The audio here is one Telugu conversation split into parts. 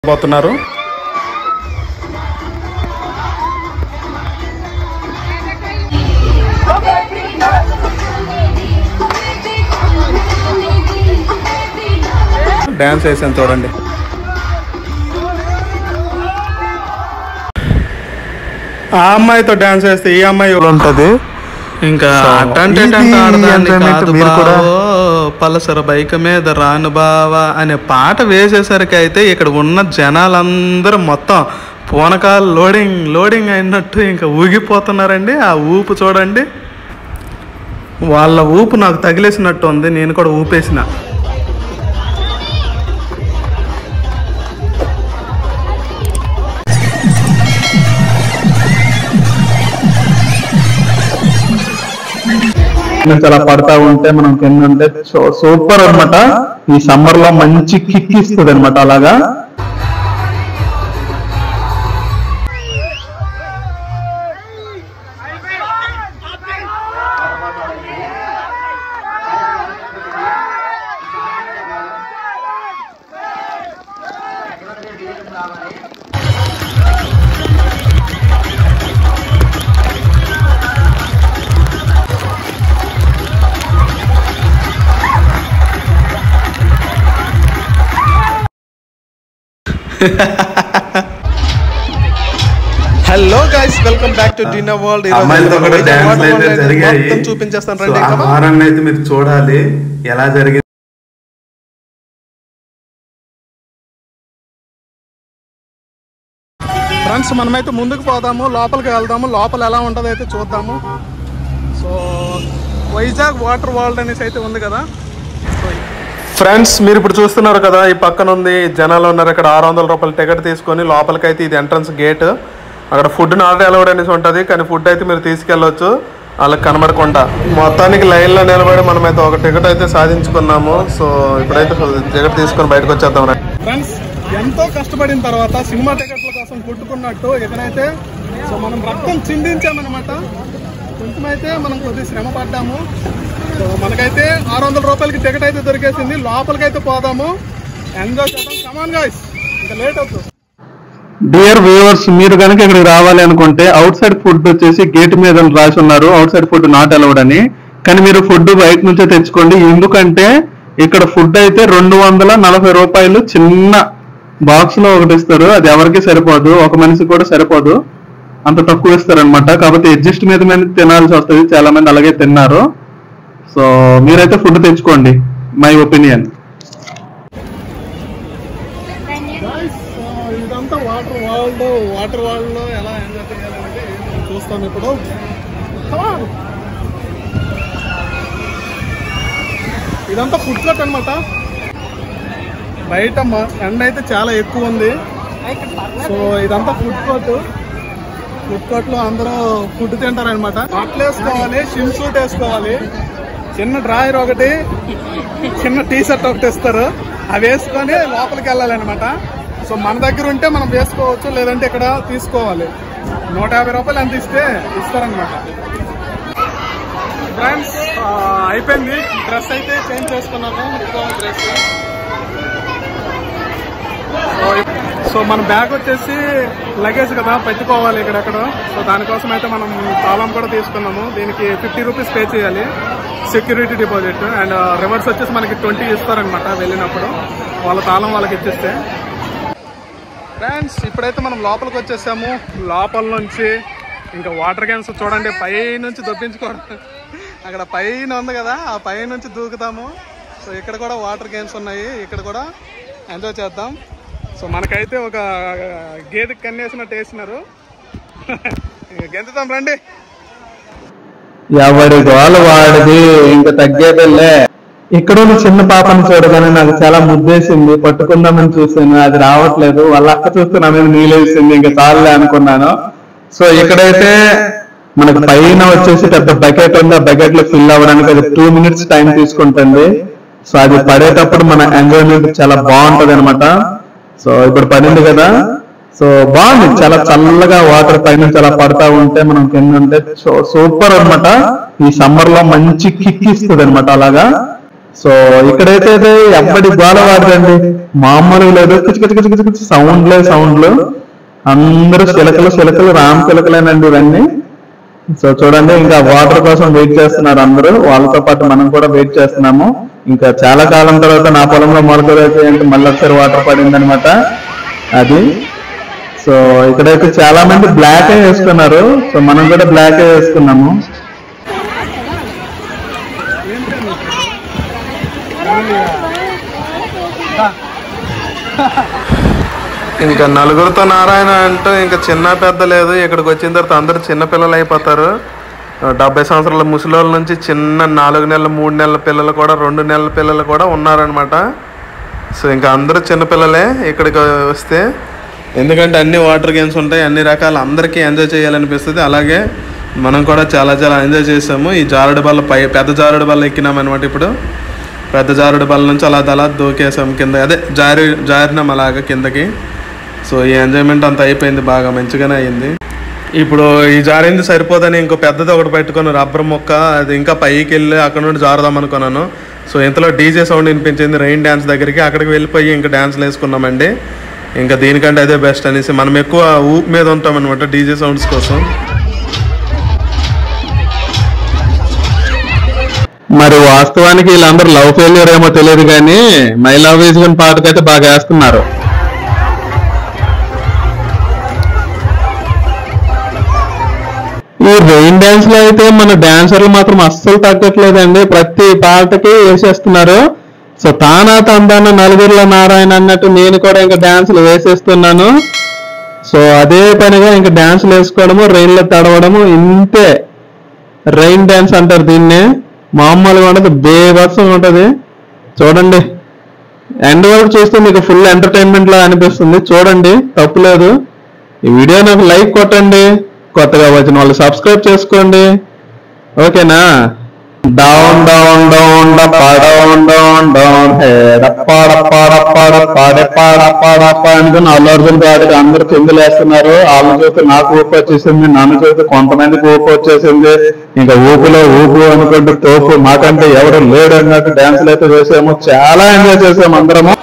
పోతున్నారు డ్యాన్స్ వేసాను చూడండి ఆ అమ్మాయితో డ్యాన్స్ వేస్తే ఈ అమ్మాయి ఉంటుంది ఇంకా So, అట్టంటే ఇది ఆడదాన్ని enjoyment కాదు మీరు కూడా- బావో, పలసర బైక్ మీద రాను బావా అనే పాట వేసేసరికి అయితే ఇక్కడ ఉన్న జనాలందరూ మొత్తం పూనకాలు లోడింగ్ లోడింగ్ అయినట్టు ఇంకా ఊగిపోతున్నారండి ఆ ఊపు చూడండి వాళ్ళ ఊపు నాకు తగిలేసినట్టు ఉంది నేను కూడా ఊపేసిన చాలా పడతా ఉంటే మనం కింద ఉంటే సో- సూపర్ అన్నమాట ఈ సమ్మర్ లో మంచి కిక్ ఇస్తుంది అనమాట అలాగా hello guys welcome back to dinner world అమ్మాయిలతో కూడా డాన్స్ అయితే జరిగాయి మొత్తం చూపించేస్తాను సో రండి ఆ come on. వారాన్ని అయితే మీరు చూడాలి ఎలా జరిగింది ఫ్రెండ్స్ మనమైతే ముందుకు పోదాము లోపలికి వెళ్దాము లోపల ఎలా ఉంటుందో అయితే చూద్దాము సో వైజాగ్ వాటర్ వరల్డ్ అనేసి అయితే ఉంది కదా ఫ్రెండ్స్ మీరు ఇప్పుడు చూస్తున్నారు కదా ఈ పక్కన ఉంది జనాలు ఉన్నారు ఇక్కడ ఆరు వందల రూపాయల టికెట్ తీసుకొని లోపలికి అయితే ఇది ఎంట్రన్స్ గేట్ అక్కడ ఫుడ్ నాట్ అలౌడ్ అనేసి ఉంటుంది కానీ ఫుడ్ అయితే మీరు తీసుకెళ్ళొచ్చు వాళ్ళకి కనబడకుండా మొత్తానికి లైన్లో నిలబడి మనమైతే ఒక టికెట్ అయితే సాధించుకున్నాము సో ఇప్పుడైతే టికెట్ తీసుకొని బయటకు వచ్చేద్దాం ఫ్రెండ్స్ ఎంతో కష్టపడిన తర్వాత సినిమా టికెట్ల కోసం కొట్టుకున్నట్టు ఇక్కడైతే సో మనం రక్తం చిందించామన్నమాట కొంచెం అయితే మనం కొద్దిగా శ్రమ పడ్డాము సో మనకైతే ఆరు వందల రూపాయలకి టికెట్ అయితే దొరికేసింది లోపలికైతే పోదాము ఎంజాయ్ చేద్దాం కమాన్ గాయస్ ఇంకా లేట్ అవుతుంది డియర్ వ్యూవర్స్ మీరు కనుక ఇక్కడికి రావాలి అనుకుంటే అవుట్ సైడ్ ఫుడ్ వచ్చేసి గేట్ మీద రాసి ఉన్నారు outside food not allowed అని కానీ మీరు ఫుడ్ బయట నుంచే తెచ్చుకోండి ఎందుకంటే ఇక్కడ ఫుడ్ అయితే రెండు వందల నలభై రూపాయలు చిన్న బాక్స్ లో ఒకటి ఇస్తారు అది ఎవరికి సరిపోదు ఒక మనిషి కూడా సరిపోదు అంత తక్కువ ఇస్తారనమాట కాబట్టి అడ్జస్ట్ మీద మీద తినాల్సి వస్తుంది చాలా మంది అలాగే తిన్నారు సో మీరైతే ఫుడ్ తెచ్చుకోండి మై ఒపీనియన్ ఇదంతా వాటర్ వరల్డ్ వాటర్ వరల్డ్ లో ఎలా ఎంజాయ్ చేయాలంటే మనం చూస్తాం ఇప్పుడు Come on. ఇదంతా ఫుడ్ కోర్ట్ అనమాట బయట మ- ఎండ అయితే చాలా ఎక్కువ ఉంది సో ఇదంతా ఫుడ్ కోర్ట్ ఫుడ్ కోర్ట్ లో అందరూ ఫుడ్ తింటారనమాట బట్టలు వేసుకోవాలి స్విమ్ సూట్ వేసుకోవాలి చిన్న డ్రాయర్ ఒకటి చిన్న టీ షర్ట్ ఒకటి ఇస్తారు అవి వేసుకొని లోపలికి వెళ్ళాలన్నమాట సో మన దగ్గర ఉంటే మనం వేసుకోవచ్చు లేదంటే ఇక్కడ తీసుకోవాలి నూట యాభై రూపాయలు ఎంత ఇస్తే ఇస్తారనమాట ఫ్రెండ్స్ అయిపోయింది డ్రెస్ అయితే చేంజ్ చేసుకున్నాను ఇంకో డ్రెస్ సో మన బ్యాగ్ వచ్చేసి లగేజ్ కదా పెట్టుకోవాలి ఇక్కడెక్కడ సో దానికోసం అయితే మనం తాళం కూడా తీసుకున్నాము దీనికి ఫిఫ్టీ రూపీస్ పే చేయాలి సెక్యూరిటీ డిపాజిట్ అండ్ రివర్స్ వచ్చేసి మనకి ట్వంటీ ఇస్తారనమాట వెళ్ళినప్పుడు వాళ్ళ తాళం వాళ్ళకి ఇచ్చేస్తే ఫ్రెండ్స్ ఇప్పుడైతే మనం లోపలికి వచ్చేసాము లోపల నుంచి ఇంకా వాటర్ క్యాన్స్ చూడండి పై నుంచి దొప్పించుకోవడం అక్కడ పైన ఉంది కదా ఆ పై నుంచి దూకుతాము సో ఇక్కడ కూడా వాటర్ గేమ్స్ ఉన్నాయి ఇక్కడ కూడా ఎంజాయ్ చేద్దాం సో మనకైతే ఒక గేదెకి కన్నేసినట్టు వేసినారు ఇక గెంతుతాం రండి ఎవరి గోల వాడిది ఇంకా తగ్గేదిలే ఇక్కడ ఉన్న చిన్న పాపని చూడగానే నాకు చాలా ముద్దేసింది పట్టుకుందామని చూసాను అది రావట్లేదు వాళ్ళ అక్క చూస్తే నా మీద నీళ్ళేసింది ఇంకా చాలులే అనుకున్నాను సో ఇక్కడైతే మనకు పైన వచ్చేసి పెద్ద బకెట్ ఉంది ఆ బకెట్ లో ఫిల్ అవ్వడానికి అది టూ మినిట్స్ టైం తీసుకుంటుంది సో అది పడేటప్పుడు మన ఎంజాయ్మెంట్ చాలా బాగుంటది అనమాట సో ఇప్పుడు పడింది కదా సో బాగుంది చాలా చల్లగా వాటర్ పైన చాలా పడతా ఉంటే మనం కింద ఉంటే సో సూపర్ అన్నమాట ఈ సమ్మర్ లో మంచి కిక్ ఇస్తుంది అనమాట అలాగా సో ఇక్కడైతే అయితే ఎప్పటి గోడ వాడదండి మామూలుగా లేదు కిచ కిచ కిచ కిచ కిచ సౌండ్లే సౌండ్లు అందరూ చిలకలు చిలకలు రామ్ చిలకలేనండి ఇవన్నీ సో చూడండి ఇంకా వాటర్ కోసం వెయిట్ చేస్తున్నారు అందరూ వాళ్ళతో పాటు మనం కూడా వెయిట్ చేస్తున్నాము ఇంకా చాలా కాలం తర్వాత నా పొలంలో మొలకలు అయితే ఏంటి మళ్ళీ ఒకసారి వాటర్ పడింది అనమాట అది సో ఇక్కడైతే చాలా మంది బ్లాక్ వేసుకున్నారు సో మనం కూడా బ్లాక్ వేసుకున్నాము ఇంకా నలుగురితో నారాయణ అంటూ ఇంకా చిన్న పెద్ద లేదు ఇక్కడికి వచ్చిన తర్వాత అందరూ చిన్న పిల్లలు అయిపోతారు డెబ్బై సంవత్సరాల ముసలోళ్ళ నుంచి చిన్న నాలుగు నెలల మూడు నెలల పిల్లలు కూడా రెండు నెలల పిల్లలు కూడా ఉన్నారనమాట సో ఇంకా అందరూ చిన్నపిల్లలే ఇక్కడికి వస్తే ఎందుకంటే అన్ని వాటర్ గేమ్స్ ఉంటాయి అన్ని రకాల అందరికీ ఎంజాయ్ చేయాలనిపిస్తుంది అలాగే మనం కూడా చాలా చాలా ఎంజాయ్ చేసాము ఈ జారుడు బల్ల పై పెద్ద జారుడు బల్ల ఎక్కినాం అనమాట ఇప్పుడు పెద్ద జారుడు బల్ల నుంచి అలా అలా దూకేసాం కింద అదే జారి జారినాం అలాగా కిందకి సో ఈ ఎంజాయ్మెంట్ అంతా అయిపోయింది బాగా మంచిగానే అయింది ఇప్పుడు ఈ జారింది సరిపోదని ఇంకో పెద్దది ఒకటి పెట్టుకొని రబ్బర్ మొక్క అది ఇంకా పైకి వెళ్ళి అక్కడ నుండి జారుదాం అనుకున్నాను సో ఇంతలో డీజే సౌండ్ వినిపించింది రెయిన్ డ్యాన్స్ దగ్గరికి అక్కడికి వెళ్ళిపోయి ఇంకా డ్యాన్స్లు వేసుకున్నామండి ఇంకా దీనికంటే అదే బెస్ట్ అనేసి మనం ఎక్కువ ఊపు మీద ఉంటాం అనమాట డీజే సౌండ్స్ కోసం మరి వాస్తవానికి వీళ్ళందరూ లవ్ ఫెయిల్యూర్ ఏమో తెలియదు కానీ మై లవ్ ఈజ్ వన్ పాటకైతే బాగా వేస్తున్నారు ఈ రెయిన్ డాన్స్ లో అయితే మన డాన్సర్లు మాత్రం అస్సలు తగ్గట్లేదండి ప్రతి పాటకి వేసేస్తున్నారు సో తానా తందాన నలుగురిలో నారాయణ అన్నట్టు నేను కూడా ఇంకా డాన్సులు వేసేస్తున్నాను సో అదే పనిగా ఇంకా డాన్సులు వేసుకోవడము రెయిన్ లో తడవడము ఇంతే రైన్ డాన్స్ అంటారు దీన్నే మామూలుగా ఉండదు బేవర్సం ఉంటది చూడండి ఎండ్ వరకు చూస్తే మీకు ఫుల్ ఎంటర్టైన్మెంట్ లా అనిపిస్తుంది చూడండి తప్పులేదు ఈ వీడియో నాకు లైక్ కొట్టండి కొత్తగా వచ్చిన వాళ్ళు సబ్స్క్రైబ్ చేసుకోండి ఓకేనా down down down down down down hey డప్పా డప్పా డప్పా డప్పా డప్పా డప్పా డప్పా అనుకుని అల్లు అర్జున్ గారికి అందరూ కిందలు వేస్తున్నారు వాళ్ళని చూస్తే నాకు ఊపు వచ్చేసింది నన్ను చూస్తే కొంతమందికి ఊపు వచ్చేసింది ఇంకా ఊపులో ఊపు అనుకుంటూ తోపు మాకంటే ఎవరు లేడు అన్నట్టు డాన్సులు అయితే చేసాము చాలా ఎంజాయ్ చేసాము అందరము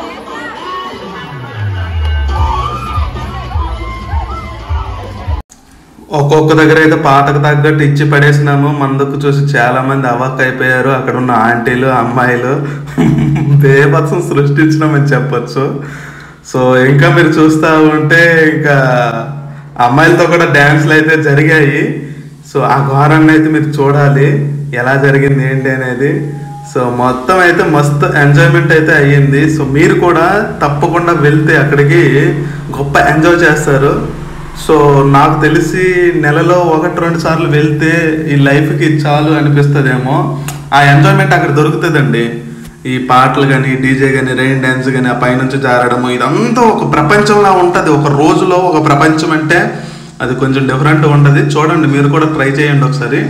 ఒక్కొక్క దగ్గర అయితే పాటకు తగ్గట్టు ఇచ్చి పడేసినాము మందుకు చూసి చాలా మంది అవాక్ అయిపోయారు అక్కడ ఉన్న ఆంటీలు అమ్మాయిలు బేభత్సం సృష్టించినామని చెప్పొచ్చు సో ఇంకా మీరు చూస్తూ ఉంటే ఇంకా అమ్మాయిలతో కూడా డ్యాన్స్లు అయితే జరిగాయి సో ఆ ఘోరాన్ని అయితే మీరు చూడాలి ఎలా జరిగింది ఏంటి అనేది సో మొత్తం అయితే మస్తు ఎంజాయ్మెంట్ అయితే అయ్యింది సో మీరు కూడా తప్పకుండా వెళ్తే అక్కడికి గొప్ప ఎంజాయ్ చేస్తారు సో నాకు తెలిసి నెలలో ఒకటి రెండు సార్లు వెళ్తే ఈ లైఫ్కి చాలు అనిపిస్తుందేమో ఆ ఎంజాయ్మెంట్ అక్కడ దొరుకుతుందండి ఈ పాటలు కానీ డీజే కానీ రెయిన్ డ్యాన్స్ కానీ ఆ పైనుంచి జారడము ఇదంతా ఒక ప్రపంచంలా ఉంటుంది ఒక రోజులో ఒక ప్రపంచం అంటే అది కొంచెం డిఫరెంట్ ఉంటుంది చూడండి మీరు కూడా ట్రై చేయండి ఒకసారి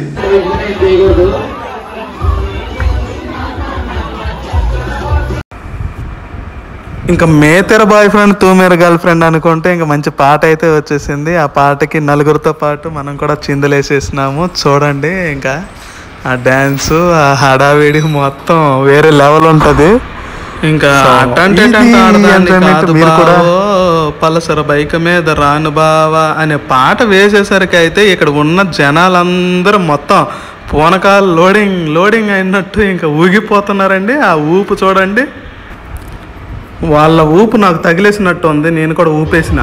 ఇంకా మేతెర బాయ్ ఫ్రెండ్ తూ మేర గర్ల్ ఫ్రెండ్ అనుకుంటే ఇంకా మంచి పాట అయితే వచ్చేసింది ఆ పాటకి నలుగురితో పాటు మనం కూడా చిందులేసేసినాము చూడండి ఇంకా ఆ డ్యాన్స్ ఆ హడావిడి మొత్తం వేరే లెవెల్ ఉంటది ఇంకా So, అటంటే ఇది అటంటే ఆడదాన్ని enjoyment కాదు మీరు కూడా- బావో, పలసర బైక్ మీద రాను బావా అనే పాట వేసేసరికి అయితే ఇక్కడ ఉన్న జనాలందరూ మొత్తం పూనకాలు లోడింగ్ లోడింగ్ అయినట్టు ఇంకా ఊగిపోతున్నారండి ఆ ఊపు చూడండి వాళ్ళ ఊపు నాకు తగిలేసినట్టు ఉంది నేను కూడా ఊపేసిన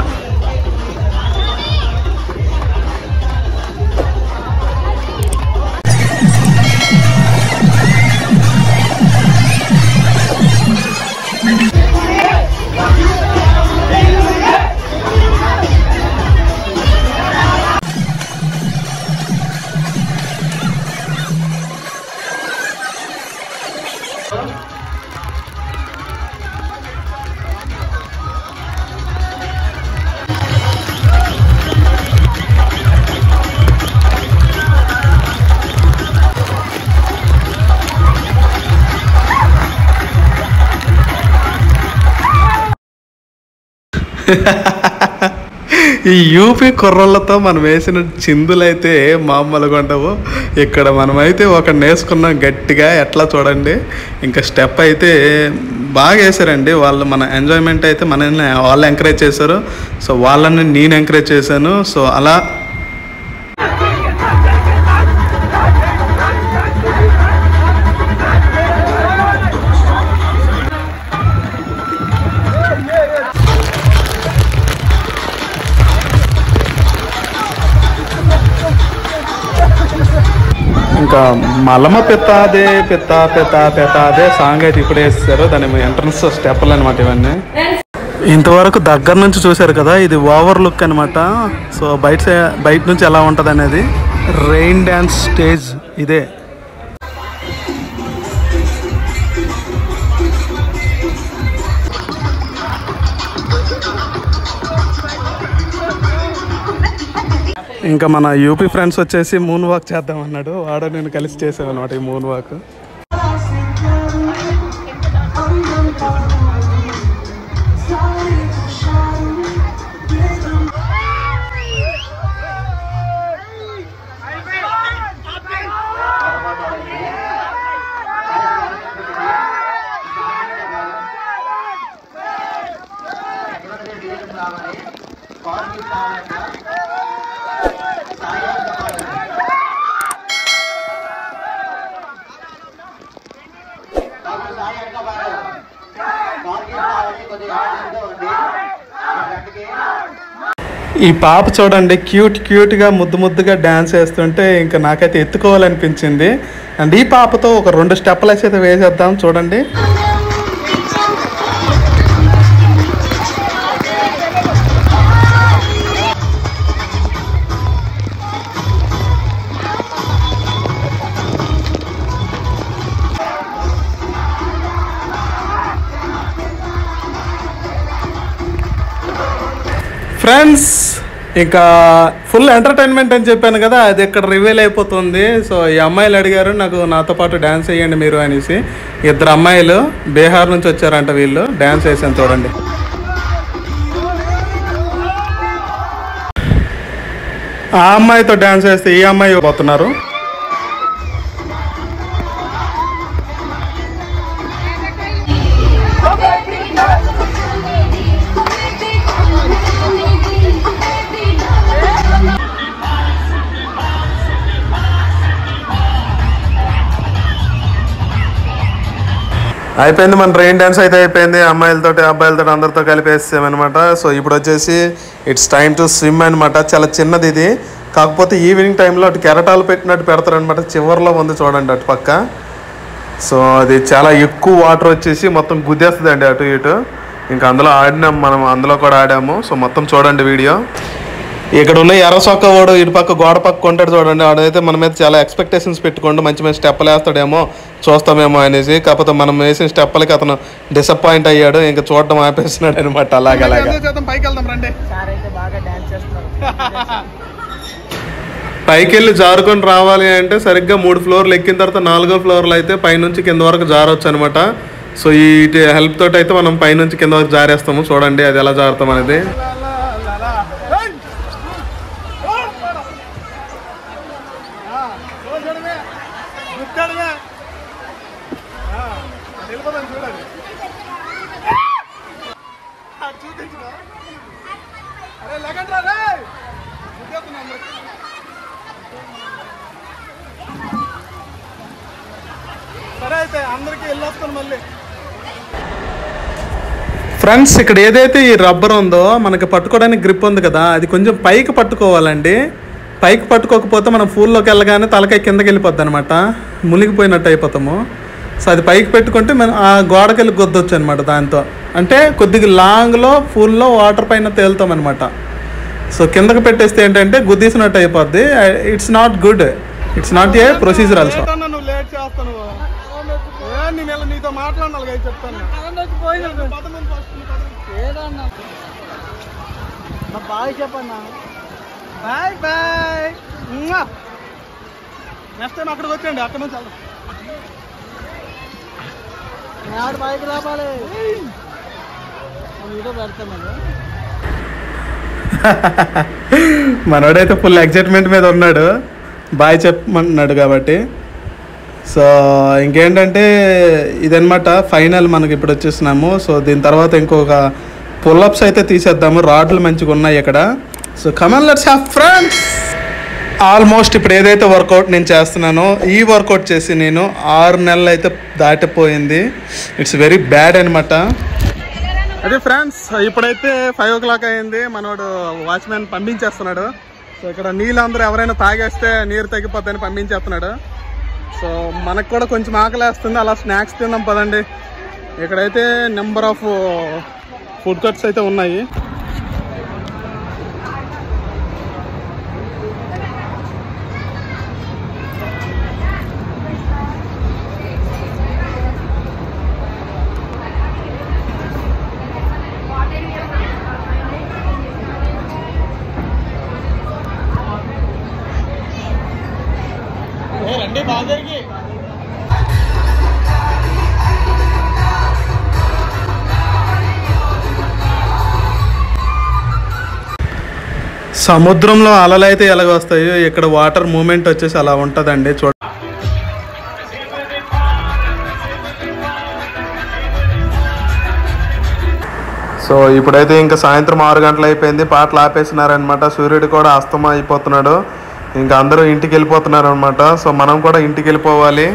ఈ యూపీ కుర్రోళ్ళతో మనం వేసిన చిందులైతే మామూలుగా ఉండవు ఇక్కడ మనమైతే ఒక నేసుకున్నాం గట్టిగా ఎట్లా చూడండి ఇంకా స్టెప్ అయితే బాగా వేశారండి వాళ్ళు మన ఎంజాయ్మెంట్ అయితే మనల్ని వాళ్ళు ఎంకరేజ్ చేశారు సో వాళ్ళని నేను ఎంకరేజ్ చేశాను సో అలా ఇంకా మలమ పెత్తాదే పెత్త పెత్త పెత్తాదే సాంగ్ అయితే ఇప్పుడే వేస్తారు దాని ఎంట్రన్స్ స్టెప్లు అనమాట ఇవన్నీ ఇంతవరకు దగ్గర నుంచి చూశారు కదా ఇది ఓవర్ లుక్ అనమాట సో బయట సై- బయట నుంచి ఎలా ఉంటుంది అనేది రెయిన్ డ్యాన్స్ స్టేజ్ ఇదే ఇంకా మన యూపీ ఫ్రెండ్స్ వచ్చేసి మూన్ వాక్ చేద్దాం అన్నాడు వాడు నేను కలిసి చేసాను అనమాట ఈ మూన్ వాక్ ఈ పాప చూడండి క్యూట్ క్యూట్గా ముద్దు ముద్దుగా డ్యాన్స్ వేస్తుంటే ఇంకా నాకైతే ఎత్తుకోవాలనిపించింది అండ్ ఈ పాపతో ఒక రెండు స్టెప్పులు అయితే వేసేద్దాం చూడండి ఫ్రెండ్స్ ఇంకా ఫుల్ ఎంటర్టైన్మెంట్ అని చెప్పాను కదా అది ఇక్కడ రివీల్ అయిపోతుంది సో ఈ అమ్మాయిలు అడిగారు నాకు నాతో పాటు డ్యాన్స్ వేయండి మీరు అనేసి ఇద్దరు అమ్మాయిలు బీహార్ నుంచి వచ్చారంట వీళ్ళు డ్యాన్స్ వేసాను చూడండి ఆ అమ్మాయితో డ్యాన్స్ వేస్తే ఈ అమ్మాయి పోతున్నారు అయిపోయింది మన రెయిన్ డ్యాన్స్ అయితే అయిపోయింది అమ్మాయిలతోటి అబ్బాయిలతో అందరితో కలిపి వేసామన్నమాట సో ఇప్పుడు వచ్చేసి ఇట్స్ టైం టు స్విమ్ అనమాట చాలా చిన్నది ఇది కాకపోతే ఈవినింగ్ టైంలో అటు కెరటాలు పెట్టినట్టు పెడతారనమాట చివరిలో ఉంది చూడండి అటు పక్క సో అది చాలా ఎక్కువ వాటర్ వచ్చేసి మొత్తం గుద్దేస్తుంది అండి అటు ఇటు ఇంకా అందులో ఆడినాం మనం అందులో కూడా ఆడాము సో మొత్తం చూడండి వీడియో ఇక్కడ ఉన్న ఎర్ర సొక్క వాడు ఇటు పక్క గోడ పక్క కొంటాడు చూడండి వాడైతే మన మీద చాలా ఎక్స్పెక్టేషన్స్ పెట్టుకోండి మంచి మంచి స్టెప్పులు వేస్తాడేమో చూస్తామేమో అనేసి కాకపోతే మనం వేసిన స్టెప్పులకి అతను డిసప్పాయింట్ అయ్యాడు ఇంకా చూడడం ఆపేస్తున్నాడు అనమాట అలాగలాగా పైకి వెళ్దాం రండి సార్ అయితే బాగా డాన్స్ చేస్తున్నారు పైకి వెళ్ళి జారుకొని రావాలి అంటే సరిగ్గా మూడు ఫ్లోర్లు ఎక్కిన తర్వాత నాలుగో ఫ్లోర్లో అయితే పైనుంచి కింద వరకు జారవచ్చు అనమాట సో ఈ హెల్ప్ తోటి అయితే మనం పైనుంచి కింద వరకు జారేస్తాము చూడండి అది ఎలా జారుతాం అనేది సరే అయితే అందరికి వెళ్ళొస్తాను మళ్ళీ ఫ్రెండ్స్ ఇక్కడ ఏదైతే ఈ రబ్బర్ ఉందో మనకి పట్టుకోవడానికి గ్రిప్ ఉంది కదా అది కొంచెం పైకి పట్టుకోవాలండి పైకి పట్టుకోకపోతే మనం ఫూల్లోకి వెళ్ళగానే తలకాయ కిందకి వెళ్ళిపోద్ది అనమాట మునిగిపోయినట్టు అయిపోతాము సో అది పైకి పెట్టుకుంటే మనం ఆ గోడకి వెళ్ళి గుద్దొచ్చు అనమాట దాంతో అంటే కొద్దిగా లాంగ్లో ఫుల్లో వాటర్ పైన తేలుతాం అనమాట సో కిందకి పెట్టేస్తే ఏంటంటే గుద్దీసినట్టు అయిపోద్ది it's not good it's not a procedure also ఏంటన్నా నువ్వు లేట్ చేస్తాను ఏ నేను ఇలా నీతో మాట్లాడాలి కదా చెప్తాను పద ముందు first నువ్వు పద. ఏదన్నా బాగా చెప్పన్నా బాయ్ బాయ్ నెక్స్ట్ టైం అక్కడికి వచ్చేయండి అక్కడ నుంచి వెళ్దాం ఆవిడ బైక్ రావాలి వీడియో పెడతాను మనోడైతే ఫుల్ ఎగ్జైట్మెంట్ మీద ఉన్నాడు బాయ్ చెప్పమన్నాడు కాబట్టి సో ఇంకేంటంటే ఇదనమాట ఫైనల్ మనకి ఇప్పుడు వచ్చేసినాము సో దీని తర్వాత ఇంకొక పుల్లప్స్ అయితే తీసేద్దాము రాడ్లు మంచిగా ఉన్నాయి ఇక్కడ so come on let's have friends almost ఇప్పుడు ఏదైతే వర్కౌట్ నేను చేస్తున్నానో ఈ వర్కౌట్ చేసి నేను ఆరు నెలలు అయితే దాటిపోయింది ఇట్స్ వెరీ బ్యాడ్ అనమాట అదే ఫ్రెండ్స్ ఇప్పుడైతే ఫైవ్ ఓ క్లాక్ అయింది మనోడు వాచ్మెన్ పంపించేస్తున్నాడు సో ఇక్కడ నీళ్ళు అందరూ ఎవరైనా తాగేస్తే నీరు తగ్గిపోద్దని పంపించేస్తున్నాడు సో మనకు కూడా కొంచెం ఆకలేస్తుంది అలా స్నాక్స్ తిందాం పదండి ఇక్కడైతే నెంబర్ ఆఫ్ ఫుడ్ కట్స్ అయితే ఉన్నాయి రండి బాగా సముద్రంలో అలలు అయితే ఎలాగ వస్తాయో ఇక్కడ వాటర్ మూమెంట్ వచ్చేసి అలా ఉంటుందండి చూడ సో ఇప్పుడైతే ఇంకా సాయంత్రం ఆరు గంటలు అయిపోయింది పాటలు ఆపేసినారనమాట సూర్యుడు కూడా అస్తమా అయిపోతున్నాడు ఇంకా అందరూ ఇంటికి వెళ్ళిపోతున్నారు అనమాట సో మనం కూడా ఇంటికి వెళ్ళిపోవాలి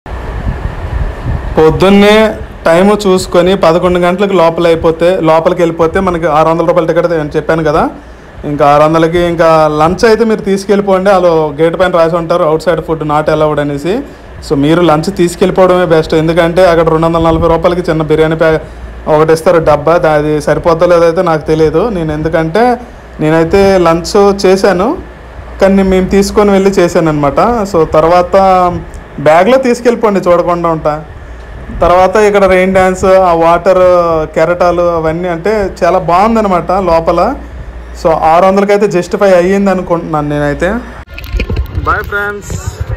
పొద్దున్నే టైం చూసుకొని పదకొండు గంటలకు లోపల అయిపోతే లోపలికి వెళ్ళిపోతే మనకి ఆరు వందల రూపాయల టికెట్ అని చెప్పాను కదా ఇంకా ఆరు వందలకి ఇంకా లంచ్ అయితే మీరు తీసుకెళ్ళిపోండి వాళ్ళు గేట్ పైన రాసి ఉంటారు outside food not allowed అనేసి సో మీరు లంచ్ తీసుకెళ్ళిపోవడమే బెస్ట్ ఎందుకంటే అక్కడ రెండు వందల నలభై రూపాయలకి చిన్న బిర్యానీ ప్యా ఒకటి ఇస్తారు డబ్బా దా- అది సరిపోద్దో లేదైతే నాకు తెలియదు నేను ఎందుకంటే నేనైతే లంచ్ చేశాను కానీ మేము తీసుకొని వెళ్ళి చేశాను అనమాట సో తర్వాత బ్యాగ్లో తీసుకెళ్ళిపోండి చూడకుండా ఉంటా తర్వాత ఇక్కడ రెయిన్ డ్యాన్స్ ఆ వాటర్ కెరటాలు అవన్నీ అంటే చాలా బాగుందనమాట లోపల సో ఆరు వందలకైతే జస్టిఫై అయ్యింది అనుకుంటున్నాను నేనైతే బాయ్ ఫ్రెండ్స్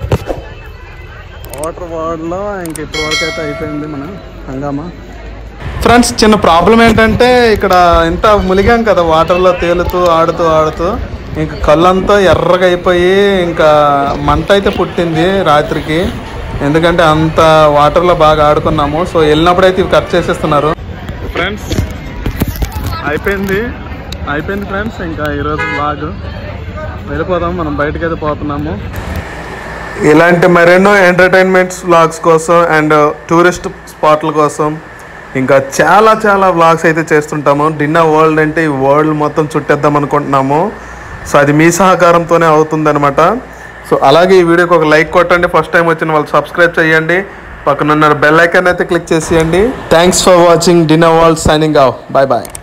వాటర్ వార్డ్లో ఇంక ఇప్పటి వరకు అయితే అయిపోయింది మన హంగామా ఫ్రెండ్స్ చిన్న ప్రాబ్లం ఏంటంటే ఇక్కడ ఇంత ములిగాం కదా వాటర్లో తేలుతూ ఆడుతూ ఆడుతూ ఇంకా కళ్ళంతా ఎర్రగా అయిపోయి ఇంకా మంట అయితే పుట్టింది రాత్రికి ఎందుకంటే అంత వాటర్లో బాగా ఆడుకున్నాము సో వెళ్ళినప్పుడు అయితే ఇవి కట్ చేసేస్తున్నారు ఫ్రెండ్స్ అయిపోయింది అయిపోయింది ఫ్రెండ్స్ ఇంకా ఈరోజు బ్లాగ్ వెళ్ళిపోదాం మనం బయటకు అయితే పోతున్నాము ఇలాంటి మరెన్నో ఎంటర్టైన్మెంట్స్ వ్లాగ్స్ కోసం అండ్ టూరిస్ట్ స్పాట్ల కోసం ఇంకా చాలా చాలా వ్లాగ్స్ అయితే చేస్తుంటాము డిన్నర్ వరల్డ్ అంటే ఈ వరల్డ్ మొత్తం చుట్టేద్దాం అనుకుంటున్నాము సో అది మీ సహకారంతోనే అవుతుందన్నమాట సో అలాగే ఈ వీడియోకి ఒక లైక్ కొట్టండి ఫస్ట్ టైం వచ్చిన వాళ్ళు సబ్స్క్రైబ్ చేయండి పక్కన ఉన్న బెల్ ఐకాన్ అయితే క్లిక్ చేసేయండి thanks for watching dinner world signing off bye bye